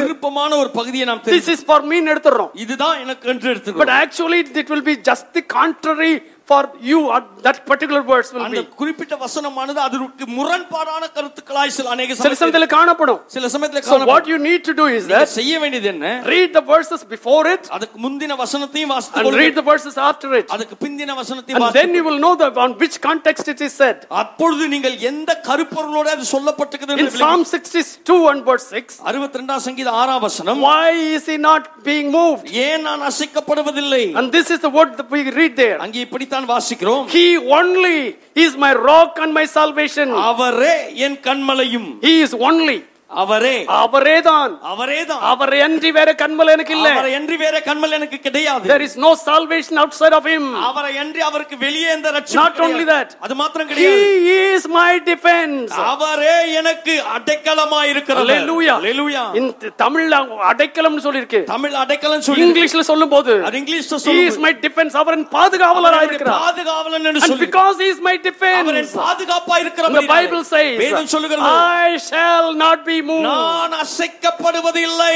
விருப்பமான ஒரு பகுதியை நாம் this தெரிந்து is for me ன்னு எடுத்துறோம் இதுதான் எனக்கு என்று but எடுத்துக்கிறோம் actually it will be just the contrary for you uh, that particular verse will அந்த be குறிப்பிட்ட வசனமானது அதற்கு முரண்பாடான கருத்துக்களாய் சில அநேக சில சமயத்தில் சமயத்தில் காணப்படும் சில சமயத்துல so what காணப்படும். you need to do is நீங்க that செய்ய வேண்டியது என்ன read the verses before it அதுக்கு முந்தின வசனத்தையும் வாசித்து and கொள்ளுங்கள். read the verses after it அதுக்கு பிந்தின வசனத்தையும் and வாசித்து then you will know the on which context it is said அப்பொழுது நீங்கள் எந்த கருப்பொருளோட அது சொல்லப்பட்டிருக்கிறது in என்று psalm 62 and verse 6 அறுபத்தி ரெண்டாம் சங்கீத ஆறாம் வசனம் why is he not being moved ஏன் நான் அசைக்கப்படுவதில்லை and this is the word that we read there அங்கே இப்படித்தான் வாசிக்கிறோம் he only is my rock and my salvation அவரே என் கண்மலையும் he is only அவரே அவரே தான் அவரே தான் அவரை அன்றி வேற கண்மலை எனக்கு இல்ல அவரை என்று வேற கண்மல் எனக்கு கிடையாது there is no salvation outside of him அவரை என்று அவருக்கு வெளியே எந்த ரட்சிப்பும் Not only கிடையாது. that. அது மாத்திரம் கிடையாது he is my defense அவரே எனக்கு அடைக்கலமா இருக்கிறது Hallelujah. Hallelujah. இந்த தமிழ்ல அடைக்கலம்னு சொல்லிருக்கு தமிழ் அடைக்கலம் சொல்லி இங்கிலீஷ்ல சொல்லும்போது அது இங்கிலீஷ்ல he is my defense அவரின் பாதுகாவலரா இருக்கிறார் பாதுகாவலன் என்று and சொல்லி because he is my அவரின் defense பாதுகாப்பா இருக்கிற the bible வேதம் says சொல்லுகிறது i shall not be moved நான் அசைக்கப்படுவதில்லை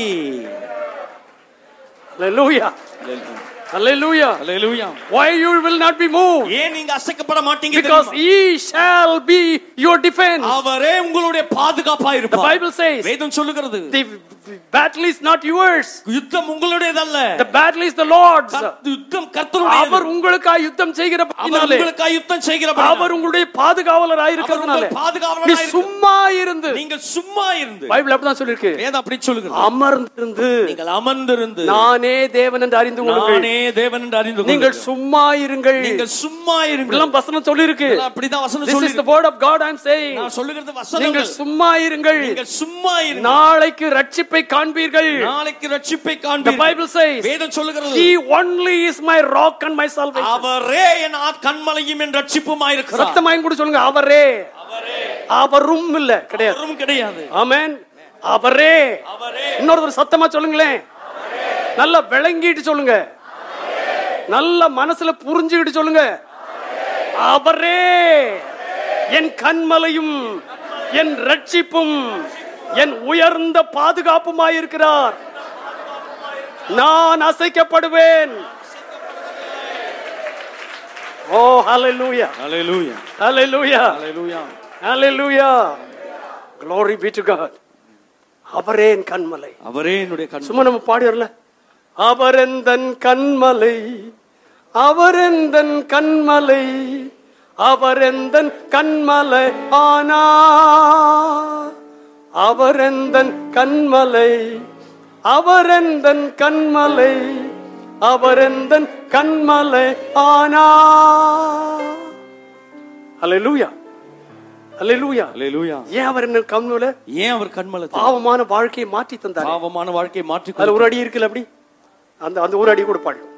hallelujah hallelujah Hallelujah. why you will not be moved ஏன் நீங்க அசைக்கப்பட மாட்டீங்க because தெரியுமா? he shall be your defense அவரே உங்களுடைய பாதுகாப்பா the இருப்பார் bible says வேதம் சொல்லுகிறது the battle is not yours யுத்தம் உங்களுடையதல்ல the battle is the lord's கர்த்த- யுத்தம் கர்த்தருடையது அவர் உங்களுக்காக யுத்தம் அவர் செய்கிறபடினாலே உங்களுக்காக யுத்தம் அவர் செய்கிறவர் உங்களுடைய பாதுகாவலராய் இருக்கிறதுனால உங்கள் பாதுகாவலராய் நீ இருக்கிற- சும்மா இருந்து நீங்கள் சும்மா இருந்து பைபிள் அப்படிதான் சொல்லிருக்கு வேதம் அப்படி சொல்லுகிறது அமர்ந்திருந்து நீங்கள் அமர்ந்திருந்து நானே தேவன் என்று அறிந்து கொள்ளுங்கள் நானே தேவன் என்று அறிந்து நீங்கள் கொள்ளுங்கள். சும்மா இருங்கள் நீங்கள் சும்மா இருங்கள் இப்படிலாம் வசனம் சொல்லிருக்கு இதெல்லாம் அப்படிதான் வசனம் this is சொல்லி the word of god i am saying நான் சொல்லுகிறது நீங்கள் வசனங்கள் சும்மா இருங்கள் நீங்கள் சும்மா இருங்கள் நாளைக்கு ரட்சிப்பை காண்பீர்கள் நாளைக்கு ரட்சிப்பை the காண்பீர்கள் bible says வேதம் சொல்லுகிறது he only is my rock and my salvation அவரே என் ஆ- கண்மலையும் என் ரட்சிப்புமாய் இருக்கிறார் சத்தமாயும் கூட சொல்லுங்க அவரே அவரும் இல்ல கிடையாது அவரும் கிடையாது ஆமென் அவரே அவரே இன்னொரு சத்தமா சொல்லுங்களேன் நல்லா விளங்கிட்டு சொல்லுங்க நல்ல மனசுல புரிஞ்சுக்கிட்டு சொல்லுங்க அவரே என் கண்மலையும் என் ரட்சிப்பும் என் உயர்ந்த பாதுகாப்புமாயிருக்கிறார் நான் அசைக்கப்படுவேன் ஓ ஹalleluya ஹalleluya ஹalleluya ஹalleluya ஹalleluya glory be to god அவரே என் கண்மலை அவரே என்னுடைய கண் சும்மா நம்ம பாடியறல அவரெந்தன் கண்மலை அவரெந்தன் கண்மலை அவரெந்தன் கண்மலை ஆனா அவரெந்தன் கண்மலை அவரெந்தன் கண்மலை அவரெந்தன் கண்மலை ஆனா அல்லேலூயா அல்லேலூயா ஹalleluya ஏன் அவர் என்ன கண்மலை ஏன் அவர் கண்மலை பாவமான வாழ்க்கையை மாற்றி தந்தார் பாவமான வாழ்க்கையை மாற்றி அதுல ஒரு அடி இருக்குல்ல அப்படி அந்த அந்த ஒரு அடி கூட பாடு